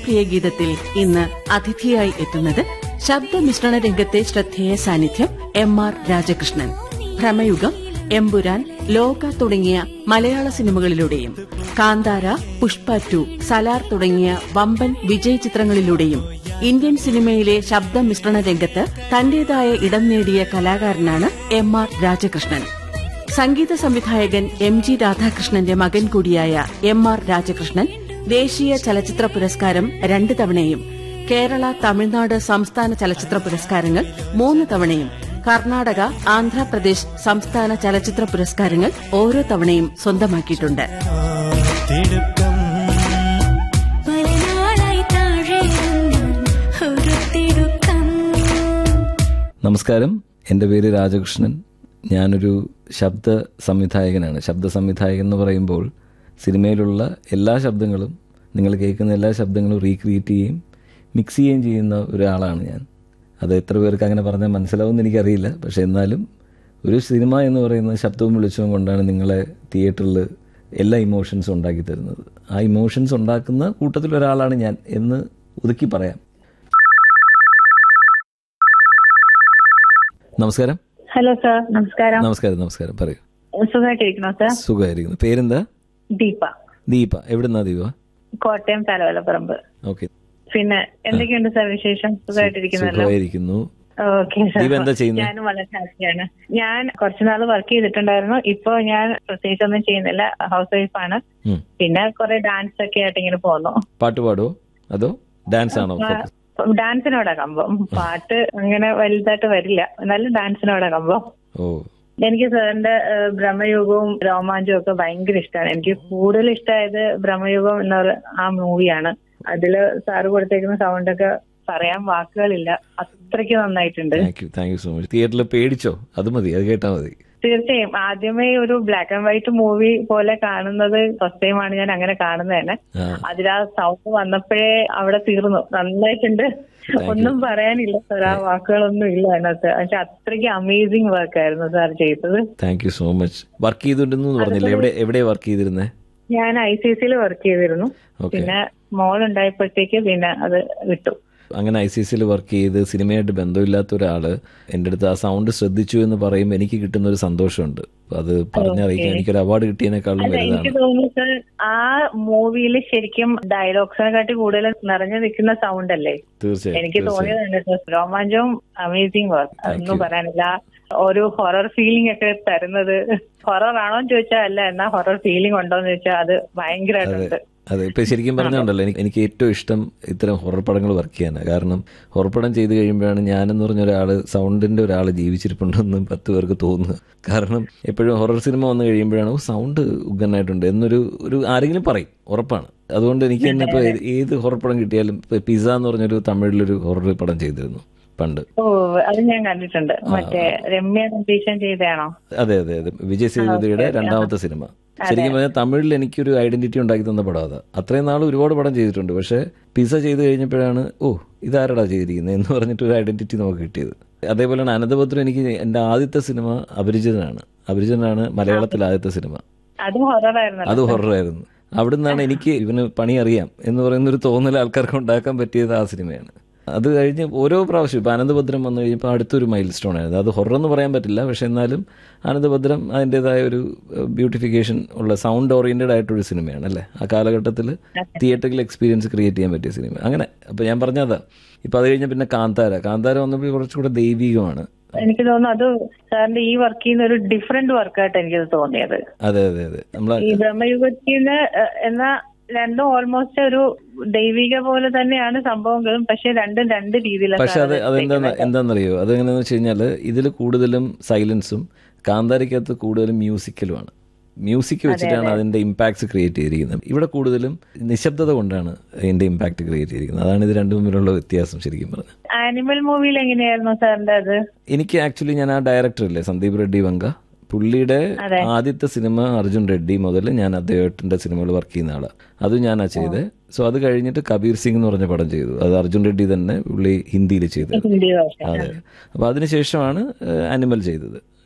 പ്രിയ ഗീതത്തിൽ ഇന്ന് അതിഥിയായി എത്തുന്നത് ശബ്ദമിശ്രണ രംഗത്തെ ശ്രദ്ധേയ സാന്നിധ്യം എം ആർ രാജകൃഷ്ണൻ ഭ്രമയുഗം എമ്പുരാൻ ലോക തുടങ്ങിയ മലയാള സിനിമകളിലൂടെയും കാന്താര പുഷ്പ ടു സലാർ തുടങ്ങിയ വമ്പൻ വിജയ് ചിത്രങ്ങളിലൂടെയും ഇന്ത്യൻ സിനിമയിലെ ശബ്ദമിശ്രണ രംഗത്ത് തന്റേതായ ഇടം നേടിയ കലാകാരനാണ് എം ആർ രാജകൃഷ്ണൻ സംഗീത സംവിധായകൻ എം ജി രാധാകൃഷ്ണന്റെ മകൻ കൂടിയായ എം ആർ രാജകൃഷ്ണൻ ദേശീയ ചലച്ചിത്ര പുരസ്കാരം രണ്ട് തവണയും കേരള തമിഴ്നാട് സംസ്ഥാന ചലച്ചിത്ര പുരസ്കാരങ്ങൾ മൂന്ന് തവണയും കർണാടക ആന്ധ്രാപ്രദേശ് സംസ്ഥാന ചലച്ചിത്ര പുരസ്കാരങ്ങൾ ഓരോ തവണയും സ്വന്തമാക്കിയിട്ടുണ്ട് തിടുക്കം പലനാളായി താഴെയിരുന്ന ഒരു തിടുക്കം നമസ്കാരം എൻ്റെ പേര് രാജകൃഷ്ണൻ ഞാനൊരു ശബ്ദ സംവിധായകനാണ് ശബ്ദ സംവിധായകൻ എന്ന് പറയുമ്പോൾ സിനിമയിലുള്ള എല്ലാ ശബ്ദങ്ങളും നിങ്ങൾ കേൾക്കുന്ന എല്ലാ ശബ്ദങ്ങളും റീക്രിയേറ്റ് ചെയ്യുകയും മിക്സ് ചെയ്യുകയും ചെയ്യുന്ന ഒരാളാണ് ഞാൻ അത് എത്ര പേർക്ക് അങ്ങനെ പറഞ്ഞാൽ മനസ്സിലാവുമെന്ന് എനിക്കറിയില്ല പക്ഷേ എന്നാലും ഒരു സിനിമ എന്ന് പറയുന്നത് ശബ്ദവും വെളിച്ചവും കൊണ്ടാണ് നിങ്ങളെ തിയേറ്ററിൽ എല്ലാ ഇമോഷൻസും ഉണ്ടാക്കി തരുന്നത് ആ ഇമോഷൻസ് ഉണ്ടാക്കുന്ന കൂട്ടത്തിൽ ഒരാളാണ് ഞാൻ എന്ന് ഒതുക്കി പറയാം നമസ്കാരം ഹലോ സാർ നമസ്കാരം നമസ്കാരം നമസ്കാരം പറയൂ സുഖമായിട്ടിരിക്കണോ സാർ സുഖമായിരിക്കുന്നു പേരെന്താ ദീപ ദീപ എവിടുന്നാ ദീപ കോട്ടയം തലവലപ്പറമ്പ് ഓക്കെ പിന്നെ എന്തൊക്കെയുണ്ട് സാർ വിശേഷം സുഖമായിട്ടിരിക്കുന്നല്ലോ സുഖമായിരിക്കുന്നു ഓക്കെ ദീപ എന്താ ചെയ്യുന്നത്? ഞാനും വളരെ ഹാപ്പിയാണ് ഞാൻ കുറച്ചുനാൾ വർക്ക് ചെയ്തിട്ടുണ്ടായിരുന്നു ഇപ്പൊ ഞാൻ പ്രത്യേകിച്ച് ഒന്നും ചെയ്യുന്നില്ല ഹൗസ് വൈഫാണ് ഉം. പിന്നെ കുറെ ഡാൻസ് ഒക്കെ ആയിട്ട് ഇങ്ങനെ പോന്നു പാട്ട് പാടുവോ അതോ ഡാൻസ് ആണോ focus? ഡാൻസിനോടാ കമ്പം പാട്ട് അങ്ങനെ വലുതായിട്ട് വരില്ല എന്നാലും ഡാൻസിനോടാ കമ്പം ഓ എനിക്ക് സാറിന്റെ ഏഹ്, ബ്രഹ്മയുഗവും രോമാഞ്ചവും ഒക്കെ ഭയങ്കര ഇഷ്ടമാണ് എനിക്ക് കൂടുതൽ ഇഷ്ടമായത് ബ്രഹ്മയുഗം എന്ന ഒരു- ആ മൂവിയാണ് അതില് സാറ് കൊടുത്തേക്കുന്ന സൗണ്ട് ഒക്കെ പറയാൻ വാക്കുകളില്ല അത്രയ്ക്ക് നന്നായിട്ടുണ്ട് thank you thank you so much തിയേറ്ററിൽ പേടിച്ചോ അത് മതി അത് കേട്ടാ മതി തീർച്ചയായും ആദ്യമേ ഒരു ബ്ലാക്ക് ആൻഡ് വൈറ്റ് മൂവി പോലെ കാണുന്നത് ഫസ്റ്റ് ടൈമാണ് ഞാൻ അങ്ങനെ കാണുന്നത് തന്നെ ആ അതിൽ ആ സൗണ്ട് വന്നപ്പോഴേ അവിടെ തീർന്നു നന്നായിട്ടുണ്ട് ഒന്നും പറയാനില്ല സാർ ആ വാക്കുകളൊന്നും ഇല്ല അതിനകത്ത് പക്ഷെ അത്രയ്ക്ക് അമേസിങ് വർക്കായിരുന്നു സാർ ചെയ്തത് thank you so much work ചെയ്തിട്ടുണ്ടെന്ന് പറഞ്ഞില്ലേ എവിടെ എവിടെ വർക്ക് ചെയ്തിരുന്നേ ഞാൻ ഐ സി സിയിൽ വർക്ക് ചെയ്തിരുന്നു ഓക്കെ പിന്നെ മോൾ ഉണ്ടായപ്പോഴത്തേക്ക് പിന്നെ അത് വിട്ടു അങ്ങനെ ഐ സി സിയിൽ വർക്ക് ചെയ്ത് സിനിമയായിട്ട് ബന്ധമില്ലാത്ത ഒരാള് എൻ്റെ അടുത്ത് ആ സൗണ്ട് ശ്രദ്ധിച്ചു എന്ന് പറയുമ്പോൾ എനിക്ക് കിട്ടുന്ന ഒരു സന്തോഷമുണ്ട് അത് പറഞ്ഞറിയിക്കാൻ എനിക്കൊരു അവാർഡ് കിട്ടിയതിനേക്കാളും അല്ല എനിക്ക് വലുതാണ് തോന്നുന്നു സാർ ആ മൂവിയിൽ ശരിക്കും ഡയലോഗ്സിനെ കാട്ടി കൂടുതൽ നിറഞ്ഞു നിൽക്കുന്ന സൗണ്ട് അല്ലേ തീർച്ചയായും എനിക്ക് തീർച്ചയായും. തോന്നിയത് കേട്ടോ രോമാഞ്ചവും അമേസിംഗ് വർക്ക് അതൊന്നും പറയാനില്ല ഒരു ഹൊറർ ഫീലിംഗ് ഒക്കെ തരുന്നത് ഹൊറർ ആണോ എന്ന് ചോദിച്ചാൽ അല്ല എന്നാ ഹൊറർ ഫീലിംഗ് ഉണ്ടോ എന്ന് ചോദിച്ചാൽ അത് ഭയങ്കരമായിട്ടുണ്ട് അതെ ഇപ്പൊ ശരിക്കും പറഞ്ഞുണ്ടല്ലോ എനിക്ക് എനിക്ക് ഏറ്റവും ഇഷ്ടം ഇത്തരം ഹൊറർ പടങ്ങൾ വർക്ക് ചെയ്യാനാണ് കാരണം ഹൊറർ പടം ചെയ്ത് കഴിയുമ്പോഴാണ് ഞാനെന്ന് പറഞ്ഞ ഒരാൾ സൗണ്ടിന്റെ ഒരാൾ ജീവിച്ചിരിപ്പുണ്ടെന്ന് പത്ത് പേർക്ക് തോന്നുക കാരണം എപ്പോഴും ഹൊറർ സിനിമ വന്നു കഴിയുമ്പോഴാണ് ഓ സൗണ്ട് ഉഗ്രനായിട്ടുണ്ട് എന്നൊരു ഒരു ആരെങ്കിലും പറയും ഉറപ്പാണ് അതുകൊണ്ട് എനിക്ക് തന്നെ ഇപ്പൊ ഏത് ഹൊറർ പടം കിട്ടിയാലും ഇപ്പൊ പിസ എന്ന് പറഞ്ഞൊരു തമിഴിലൊരു ഹൊറർ പടം ചെയ്തിരുന്നു പണ്ട് ഓ അത് ഞാൻ കണ്ടിട്ടുണ്ട് മറ്റേ രമ്യ നമ്പീശൻ ചെയ്തതാണോ അതെ അതെ അതെ വിജയ് സേതുപതിയുടെ രണ്ടാമത്തെ സിനിമ ശരിക്കും പറഞ്ഞാൽ തമിഴിൽ എനിക്കൊരു ഐഡന്റിറ്റി ഉണ്ടാക്കി തന്ന പടം അതാ അത്രയും നാൾ ഒരുപാട് പടം ചെയ്തിട്ടുണ്ട് പക്ഷെ പിസ ചെയ്ത് കഴിഞ്ഞപ്പോഴാണ് ഓ ഇതാരടാ ചെയ്തിരിക്കുന്നത് എന്ന് പറഞ്ഞിട്ട് ഒരു ഐഡന്റിറ്റി നമുക്ക് കിട്ടിയത് അതേപോലെയാണ് അനന്തഭദ്രം എനിക്ക് എൻ്റെ ആദ്യത്തെ സിനിമ അപരിചിതനാണ് അപരിചിതനാണ് മലയാളത്തിലെ ആദ്യത്തെ സിനിമ അതും ഹൊറർ ആയിരുന്നു അത് ഹൊററായിരുന്നു അവിടെ നിന്നാണ് എനിക്ക് ഇവന് പണി അറിയാം എന്ന് പറയുന്ന ഒരു തോന്നൽ ആൾക്കാർക്ക് ഉണ്ടാക്കാൻ പറ്റിയത് ആ സിനിമയാണ് അത് കഴിഞ്ഞ് ഓരോ പ്രാവശ്യം ഇപ്പൊ ആനന്ദഭദ്രം വന്നു കഴിഞ്ഞപ്പോൾ അടുത്തൊരു മൈൽ സ്റ്റോൺ ആയിരുന്നു അത് ഹൊറർ എന്ന് പറയാൻ പറ്റില്ല പക്ഷെ എന്നാലും ആനന്ദഭദ്രം അതിൻ്റെതായ ഒരു ബ്യൂട്ടിഫിക്കേഷൻ ഉള്ള സൗണ്ട് ഓറിയന്റഡ് ആയിട്ടൊരു സിനിമയാണ് അല്ലേ ആ കാലഘട്ടത്തിൽ തിയേറ്ററിൽ എക്സ്പീരിയൻസ് ക്രിയേറ്റ് ചെയ്യാൻ പറ്റിയ സിനിമ അങ്ങനെ അപ്പൊ ഞാൻ പറഞ്ഞതാ ഇപ്പൊ അത് കഴിഞ്ഞ പിന്നെ കാന്താര കാന്താര വന്നപ്പോൾ കുറച്ചുകൂടെ ദൈവികമാണ് എനിക്ക് തോന്നുന്നു അത് സാറിന്റെ ഈ വർക്ക് ചെയ്യുന്ന ഒരു ഡിഫറെന്റ് വർക്കായിട്ട് എനിക്കത് തോന്നിയത് അതെ അതെ അതെ നമ്മളെ ഈ ബ്രഹ്മയുഗത്തിന് എന്നാ രണ്ടും ഓൾമോസ്റ്റ് ഒരു ദൈവിക പോലെ തന്നെയാണ് സംഭവങ്ങളും പക്ഷെ രണ്ടും രണ്ട് രീതിയിലാണ് പക്ഷെ അത് അതെന്താന്ന് എന്താണെന്നറിയോ അതെങ്ങനെയാന്ന് വെച്ച് കഴിഞ്ഞാൽ ഇതിൽ കൂടുതലും സൈലൻസും കാന്താരിക്കകത്ത് കൂടുതലും മ്യൂസിക്കലുമാണ് മ്യൂസിക് വെച്ചിട്ടാണ് അതിന്റെ ഇമ്പാക്ട്സ് ക്രിയേറ്റ് ചെയ്തിരിക്കുന്നത് ഇവിടെ കൂടുതലും നിശബ്ദത കൊണ്ടാണ് അതിന്റെ ഇമ്പാക്ട് ക്രിയേറ്റ് ചെയ്തിരിക്കുന്നത് അതാണ് ഇത് രണ്ടും തമ്മിലുള്ള വ്യത്യാസം ശരിക്കും പറഞ്ഞത് ആനിമൽ മൂവിയിൽ എങ്ങനെയായിരുന്നു സാറിന്റെ അത് എനിക്ക് ആക്ച്വലി ഞാൻ ആ ഡയറക്ടർ ഇല്ലേ സന്ദീപ് റെഡ്ഡി വങ്ക പുള്ളിയുടെ ആദ്യത്തെ സിനിമ അർജുൻ റെഡ്ഡി മുതൽ ഞാൻ അദ്ദേഹത്തിന്റെ സിനിമകൾ വർക്ക് ചെയ്യുന്ന ആളാണ് അത് ഞാനാ ചെയ്തത് സോ അത് കഴിഞ്ഞിട്ട് കബീർ സിംഗ് എന്ന് പറഞ്ഞ പടം ചെയ്തു അത് അർജുൻ റെഡ്ഡി തന്നെ പുള്ളി ഹിന്ദിയിൽ ചെയ്തത് ഹിന്ദി ഭാഷ അതെ അപ്പൊ അതിനുശേഷമാണ് ആനിമൽ ചെയ്തത്